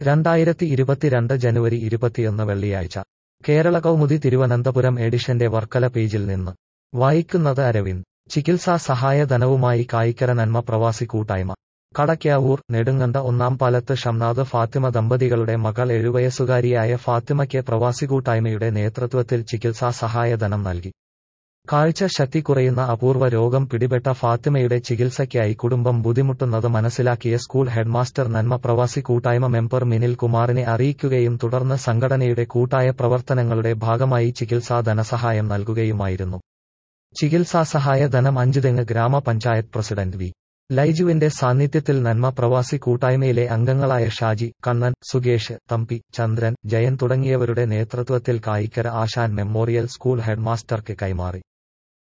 രണ്ടായിരത്തി ഇരുപത്തിരണ്ട് ജനുവരി ഇരുപത്തിയൊന്ന് വെള്ളിയാഴ്ച കേരള കൗമുദി തിരുവനന്തപുരം എഡിഷന്റെ വർക്കല പേജിൽ നിന്ന് വായിക്കുന്നത് അരവിന്ദ് ചികിത്സാ സഹായധനവുമായി കായിക്കര നന്മ പ്രവാസി കൂട്ടായ്മ കടയ്ക്കാവൂർ നെടുങ്കണ്ട ഒന്നാം പാലത്ത് ഷംനാദ് ഫാത്തിമ ദമ്പതികളുടെ മകൾ ഏഴുവയസ്സുകാരിയായ ഫാത്തിമയ്ക്ക് പ്രവാസി കൂട്ടായ്മയുടെ നേതൃത്വത്തിൽ ചികിത്സാ സഹായധനം നൽകി കാഴ്ച ശക്തി കുറയുന്ന അപൂർവ രോഗം പിടിപെട്ട ഫാത്തിമയുടെ ചികിത്സയ്ക്കായി കുടുംബം ബുദ്ധിമുട്ടുന്നത് മനസ്സിലാക്കിയ സ്കൂൾ ഹെഡ്മാസ്റ്റർ നന്മ പ്രവാസി കൂട്ടായ്മ മെമ്പർ മിനിൽ കുമാറിനെ അറിയിക്കുകയും തുടർന്ന് സംഘടനയുടെ കൂട്ടായ പ്രവർത്തനങ്ങളുടെ ഭാഗമായി ചികിത്സാ ധനസഹായം നൽകുകയുമായിരുന്നു ചികിത്സാ സഹായ ധനം അഞ്ചുതെങ്ങ് ഗ്രാമപഞ്ചായത്ത് പ്രസിഡന്റ് വി ലൈജുവിന്റെ സാന്നിധ്യത്തിൽ നന്മ പ്രവാസി കൂട്ടായ്മയിലെ അംഗങ്ങളായ ഷാജി കണ്ണൻ സുകേഷ് തമ്പി ചന്ദ്രൻ ജയൻ തുടങ്ങിയവരുടെ നേതൃത്വത്തിൽ കായിക്കര ആശാൻ മെമ്മോറിയൽ സ്കൂൾ ഹെഡ്മാസ്റ്റർക്ക് കൈമാറി